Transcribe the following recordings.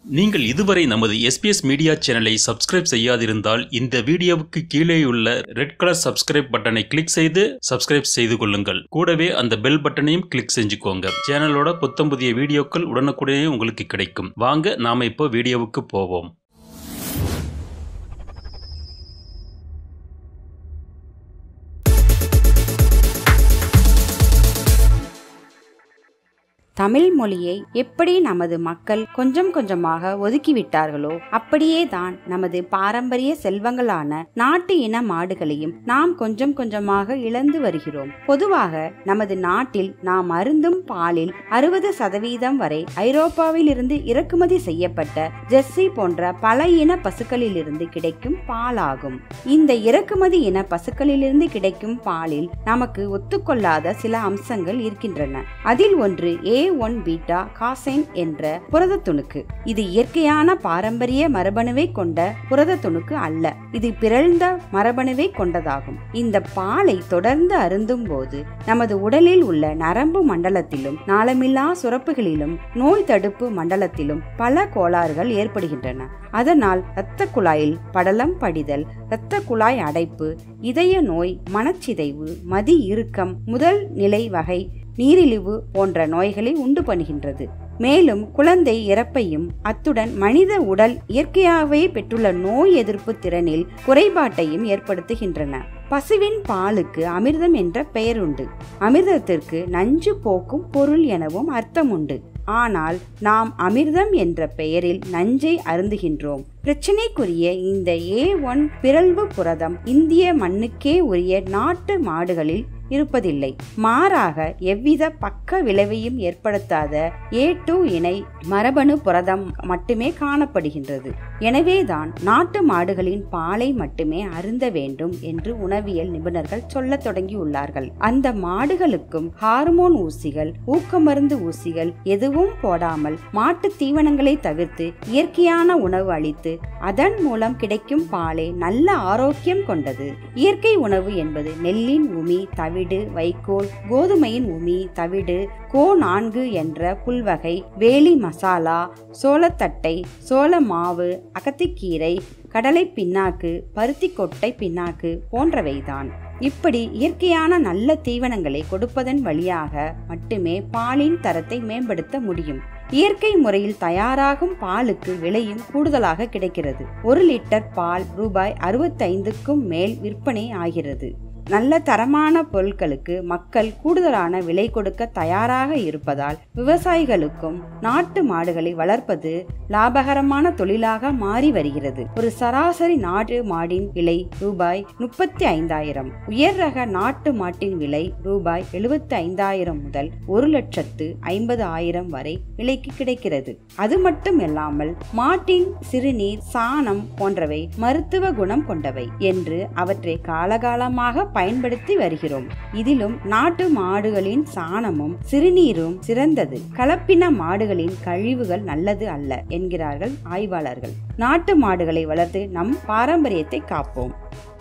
நீங்கள் இதுவரை நமது எஸ்பிஎஸ் மீடியா சேனலை சப்ஸ்கிரைப் செய்யாதிருந்தால் இந்த வீடியோவுக்கு கீழேயுள்ள ரெட் கலர் சப்ஸ்கிரைப் பட்டனை கிளிக் செய்து சப்ஸ்கிரைப் செய்து கொள்ளுங்கள் கூடவே அந்த பெல் பட்டனையும் கிளிக் செஞ்சுக்கோங்க சேனலோட புத்தம் புதிய வீடியோக்கள் உடனுக்குடனே உங்களுக்கு கிடைக்கும் வாங்க நாம இப்போ வீடியோவுக்கு போவோம் தமிழ் மொழியை எப்படி நமது மக்கள் கொஞ்சம் கொஞ்சமாக ஒதுக்கிவிட்டார்களோ அப்படியே தான் நமது பாரம்பரிய செல்வங்களான நாட்டு இன மாடுகளையும் நாம் கொஞ்சம் கொஞ்சமாக இழந்து வருகிறோம் பொதுவாக நமது நாட்டில் நாம் அருந்தும் பாலில் அறுபது சதவீதம் வரை ஐரோப்பாவில் இருந்து இறக்குமதி செய்யப்பட்ட ஜெர்சி போன்ற பல இன பசுக்களிலிருந்து கிடைக்கும் பாலாகும் இந்த இறக்குமதி இன பசுக்களிலிருந்து கிடைக்கும் பாலில் நமக்கு ஒத்துக்கொள்ளாத சில அம்சங்கள் இருக்கின்றன அதில் ஒன்று ஏ ஒன் பீட்டா காசைன் என்ற புரத துணுக்கு இது இயற்கையான பாரம்பரிய மரபணுவை கொண்ட புரத துணுக்கு அல்ல இது பிறழ்ந்த மரபணுவை கொண்டதாகும் இந்த பாலை தொடர்ந்து அருந்தும் போது நமது உடலில் உள்ள நரம்பு மண்டலத்திலும் நாளமில்லா சுரப்புகளிலும் நோய் தடுப்பு மண்டலத்திலும் பல கோளாறுகள் ஏற்படுகின்றன அதனால் இரத்த குழாயில் படலம் படிதல் இரத்த குழாய் அடைப்பு இதய நோய் மனச்சிதைவு மதி இறுக்கம் முதல் நிலை வகை நீரிழிவு போன்ற நோய்களை உண்டு பண்ணுகின்றது மேலும் குழந்தை இறப்பையும் அத்துடன் மனித உடல் இயற்கையாகவே பெற்றுள்ள நோய் எதிர்ப்பு திறனில் குறைபாட்டையும் ஏற்படுத்துகின்றன பசுவின் பாலுக்கு அமிர்தம் என்ற பெயர் உண்டு அமிர்தத்திற்கு நஞ்சு போக்கும் பொருள் எனவும் அர்த்தம் உண்டு ஆனால் நாம் அமிர்தம் என்ற பெயரில் நஞ்சை அருந்துகின்றோம் பிரச்சனைக்குரிய இந்த ஏ ஒன் பிறழ்வு புரதம் இந்திய மண்ணுக்கே உரிய நாட்டு மாடுகளில் இருப்பதில்லை மாறாக எவ்வித பக்க விளைவையும் ஏற்படுத்தாத ஏ டூ இணை மரபணு புரதம் மட்டுமே காணப்படுகின்றது எனவேதான் நாட்டு மாடுகளின் பாலை மட்டுமே அருந்த வேண்டும் என்று உணவியல் நிபுணர்கள் சொல்ல தொடங்கியுள்ளார்கள் அந்த மாடுகளுக்கும் ஹார்மோன் ஊசிகள் ஊக்கமருந்து ஊசிகள் எதுவும் போடாமல் மாட்டு தீவனங்களை தவிர்த்து இயற்கையான உணவு அளித்து அதன் மூலம் கிடைக்கும் பாலே நல்ல ஆரோக்கியம் கொண்டது இயற்கை உணவு என்பது நெல்லின் உமி தவிடு வைக்கோல் கோதுமையின் உமி தவிடு கோ நான்கு என்ற புல்வகை வேலி மசாலா சோளத்தட்டை சோள மாவு அகத்திக்கீரை கடலை பின்னாக்கு பருத்தி கொட்டை பின்னாக்கு போன்றவைதான் இப்படி இயற்கையான நல்ல தீவனங்களை கொடுப்பதன் வழியாக மட்டுமே பாலின் தரத்தை மேம்படுத்த முடியும் இயற்கை முறையில் தயாராகும் பாலுக்கு விலையும் கூடுதலாக கிடைக்கிறது ஒரு லிட்டர் பால் ரூபாய் அறுபத்தைந்துக்கும் மேல் விற்பனை ஆகிறது நல்ல தரமான பொருட்களுக்கு மக்கள் கூடுதலான விலை கொடுக்க தயாராக இருப்பதால் விவசாயிகளுக்கும் நாட்டு மாடுகளை வளர்ப்பது லாபகரமான தொழிலாக மாறி வருகிறது ஒரு சராசரி நாட்டு மாடின் விலை ரூபாய் முப்பத்தி ஐந்தாயிரம் உயர் ரக நாட்டு மாட்டின் விலை ரூபாய் எழுபத்தி ஐந்தாயிரம் முதல் ஒரு லட்சத்து ஐம்பது ஆயிரம் வரை விலைக்கு கிடைக்கிறது அது மட்டும் இல்லாமல் மாட்டின் சிறுநீர் சாணம் போன்றவை மருத்துவ குணம் கொண்டவை என்று அவற்றை காலகாலமாக பயன்படுத்தி வருகிறோம் இதிலும் நாட்டு மாடுகளின் சாணமும் சிறுநீரும் சிறந்தது கலப்பின மாடுகளின் கழிவுகள் நல்லது அல்ல என்கிறார்கள் ஆய்வாளர்கள் நாட்டு மாடுகளை வளர்த்து நம் பாரம்பரியத்தை காப்போம்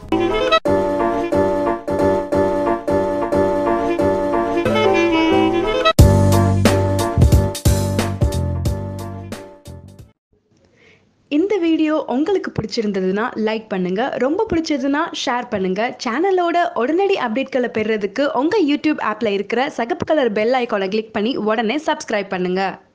இந்த வீடியோ உங்களுக்கு பிடிச்சிருந்ததுன்னா லைக் பண்ணுங்க ரொம்ப பிடிச்சதுன்னா ஷேர் பண்ணுங்க சேனலோட உடனடி அப்டேட்களை பெறுறதுக்கு உங்க யூடியூப் ஆப்ல இருக்கிற சகப்பு கலர் பெல் ஐக்கானை கிளிக் பண்ணி உடனே சப்ஸ்கிரைப் பண்ணுங்க